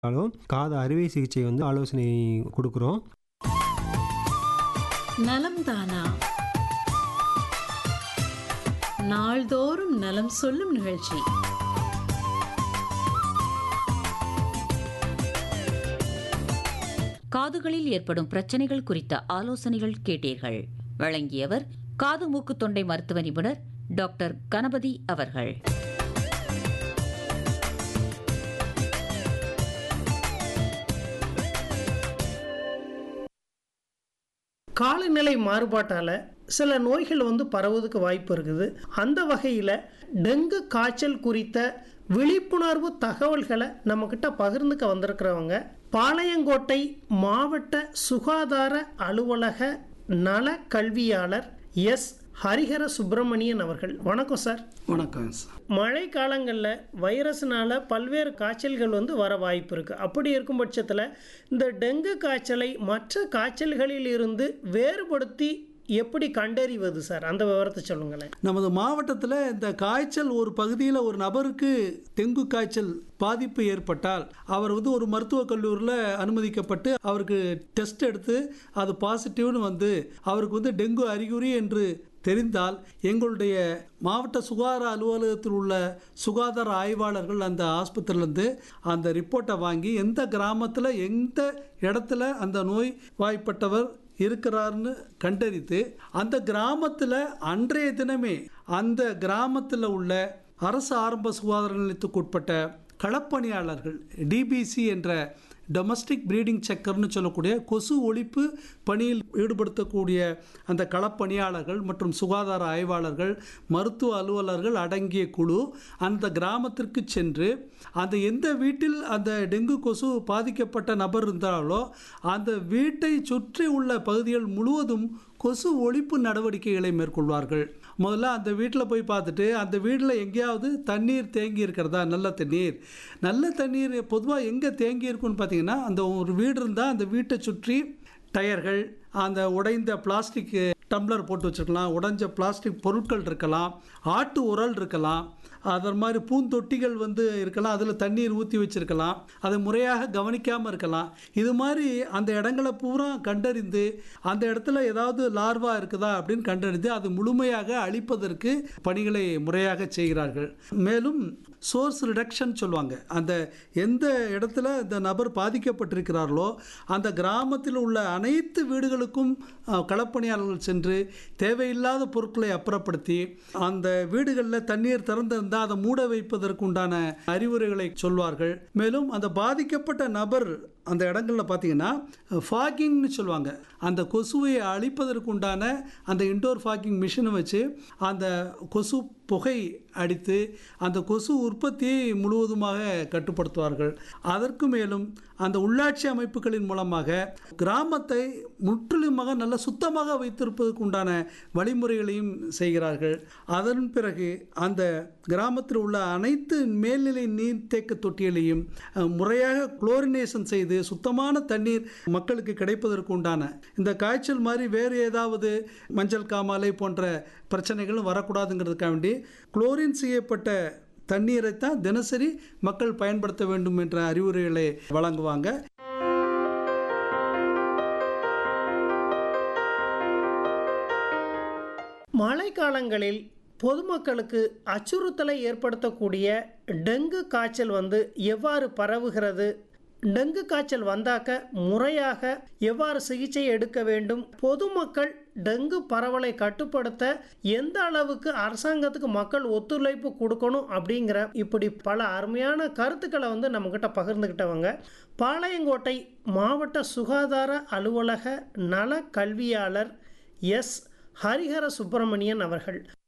ஆலும் காது அறுவை சிகிச்சை வந்து ஆலோசனை கொடுக்குறோம் நலம் தானா நாள்தோறும் நலம் சொல்லும் நிகழ்ச்சி காதுகளில் ஏற்படும் பிரச்சனைகள் குறித்த ஆலோசனைகள் கேட்டீர்கள் வழங்கியவர் காது மூக்கு தொண்டை மருத்துவ நிபுணர் டாக்டர் கணபதி அவர்கள் காலநிலை மாறுபாட்டால் சில நோய்கள் வந்து பரவுவதுக்கு வாய்ப்பு இருக்குது அந்த வகையில் டெங்கு காய்ச்சல் குறித்த விழிப்புணர்வு தகவல்களை நம்மக்கிட்ட பகிர்ந்துக்க வந்திருக்கிறவங்க பாளையங்கோட்டை மாவட்ட சுகாதார அலுவலக நல கல்வியாளர் எஸ் ஹரிஹர சுப்பிரமணியன் அவர்கள் வணக்கம் சார் வணக்கம் சார் மழை காலங்களில் வைரஸ்னால பல்வேறு காய்ச்சல்கள் வந்து வர வாய்ப்பு இருக்குது அப்படி இருக்கும் பட்சத்தில் இந்த டெங்கு காய்ச்சலை மற்ற காய்ச்சல்களில் இருந்து வேறுபடுத்தி எப்படி கண்டறிவது சார் அந்த விவரத்தை சொல்லுங்களேன் நமது மாவட்டத்தில் இந்த காய்ச்சல் ஒரு பகுதியில் ஒரு நபருக்கு டெங்கு காய்ச்சல் பாதிப்பு ஏற்பட்டால் அவர் வந்து ஒரு மருத்துவக் கல்லூரியில் அனுமதிக்கப்பட்டு அவருக்கு டெஸ்ட் எடுத்து அது பாசிட்டிவ்னு வந்து அவருக்கு வந்து டெங்கு அறிகுறி என்று தெரிந்தால் எங்களுடைய மாவட்ட சுகாதார அலுவலகத்தில் உள்ள சுகாதார ஆய்வாளர்கள் அந்த ஆஸ்பத்திரியிலேருந்து அந்த ரிப்போர்ட்டை வாங்கி எந்த கிராமத்தில் எந்த இடத்துல அந்த நோய் வாய்ப்பட்டவர் இருக்கிறார்னு கண்டறித்து அந்த கிராமத்தில் அன்றைய தினமே அந்த கிராமத்தில் உள்ள அரசு ஆரம்ப சுகாதார நிலையத்துக்கு உட்பட்ட களப்பணியாளர்கள் டிபிசி என்ற டொமஸ்டிக் ப்ரீடிங் செக்கர்னு சொல்லக்கூடிய கொசு ஒழிப்பு பணியில் ஈடுபடுத்தக்கூடிய அந்த களப்பணியாளர்கள் மற்றும் சுகாதார ஆய்வாளர்கள் மருத்துவ அலுவலர்கள் அடங்கிய குழு அந்த கிராமத்திற்கு சென்று அந்த எந்த வீட்டில் அந்த டெங்கு கொசு பாதிக்கப்பட்ட நபர் இருந்தாலோ அந்த வீட்டை சுற்றி உள்ள பகுதிகள் முழுவதும் கொசு ஒழிப்பு நடவடிக்கைகளை மேற்கொள்வார்கள் முதல்ல அந்த வீட்டில் போய் பார்த்துட்டு அந்த வீட்டில் எங்கேயாவது தண்ணீர் தேங்கி இருக்கிறதா நல்ல தண்ணீர் நல்ல தண்ணீர் பொதுவாக எங்கே தேங்கி இருக்குன்னு பார்த்தீங்கன்னா அந்த ஒரு வீடு இருந்தால் அந்த வீட்டை சுற்றி டயர்கள் அந்த உடைந்த பிளாஸ்டிக் டம்ளர் போட்டு வச்சுருக்கலாம் உடைஞ்ச பிளாஸ்டிக் பொருட்கள் இருக்கலாம் ஆட்டு உரல் இருக்கலாம் அதர் மாதிரி பூந்தொட்டிகள் வந்து இருக்கலாம் அதில் தண்ணீர் ஊற்றி வச்சுருக்கலாம் அதை முறையாக கவனிக்காமல் இருக்கலாம் இது மாதிரி அந்த இடங்களை பூரா கண்டறிந்து அந்த இடத்துல ஏதாவது லார்வா இருக்குதா அப்படின்னு கண்டறிந்து அது முழுமையாக அழிப்பதற்கு பணிகளை முறையாக செய்கிறார்கள் மேலும் சோர்ஸ் ரிடக்ஷன் சொல்லுவாங்க அந்த எந்த இடத்துல இந்த நபர் பாதிக்கப்பட்டிருக்கிறார்களோ அந்த கிராமத்தில் உள்ள அனைத்து வீடுகளுக்கும் அஹ், களப்பணியாளர்கள் சென்று தேவையில்லாத பொருட்களை அப்புறப்படுத்தி அந்த வீடுகளில் தண்ணீர் திறந்திருந்தால் அதை மூட வைப்பதற்கு உண்டான அறிவுரைகளை சொல்வார்கள் மேலும் அந்த பாதிக்கப்பட்ட நபர் அந்த இடங்களில் பார்த்தீங்கன்னா ஃபாகிங்னு சொல்லுவாங்க அந்த கொசுவை அழிப்பதற்கு உண்டான அந்த இன்டோர் ஃபாகிங் மிஷினை வச்சு அந்த கொசு புகை அடித்து அந்த கொசு உற்பத்தியை முழுவதுமாக கட்டுப்படுத்துவார்கள் அதற்கு மேலும் அந்த உள்ளாட்சி அமைப்புகளின் மூலமாக கிராமத்தை முற்றிலுமாக நல்ல சுத்தமாக வைத்திருப்பதற்கு உண்டான வழிமுறைகளையும் செய்கிறார்கள் அதன் பிறகு அந்த கிராமத்தில் உள்ள அனைத்து மேல்நிலை நீர்த்தேக்க தொட்டிகளையும் அஹ், முறையாக குளோரினேஷன் செய்து சுத்தமான தண்ணீர் மக்களுக்கு கிடைப்பதற்கு உண்டான இந்த காய்ச்சல் மாதிரி வேறு ஏதாவது மஞ்சள் காமாலை போன்ற பிரச்சனைகளும் வரக்கூடாதுங்கிறதுக்காக வேண்டி குளோரின் செய்யப்பட்ட தண்ணீரை தான் தினசரி மக்கள் பயன்படுத்த வேண்டும் என்ற அறிவுரைகளை வழங்குவாங்க மழைக்காலங்களில் பொதுமக்களுக்கு அச்சுறுத்தலை ஏற்படுத்தக்கூடிய டெங்கு காய்ச்சல் வந்து எவ்வாறு பரவுகிறது டெங்கு காய்ச்சல் வந்தாக்க முறையாக எவ்வாறு சிகிச்சை எடுக்க வேண்டும் பொதுமக்கள் டெங்கு பரவலை கட்டுப்படுத்த எந்த அளவுக்கு அரசாங்கத்துக்கு மக்கள் ஒத்துழைப்பு கொடுக்கணும் அப்படிங்கிற இப்படி பல அருமையான கருத்துக்களை வந்து நம்மக்கிட்ட பகிர்ந்துக்கிட்டவங்க பாளையங்கோட்டை மாவட்ட சுகாதார அலுவலக நல கல்வியாளர் எஸ் ஹரிஹர சுப்பிரமணியன் அவர்கள்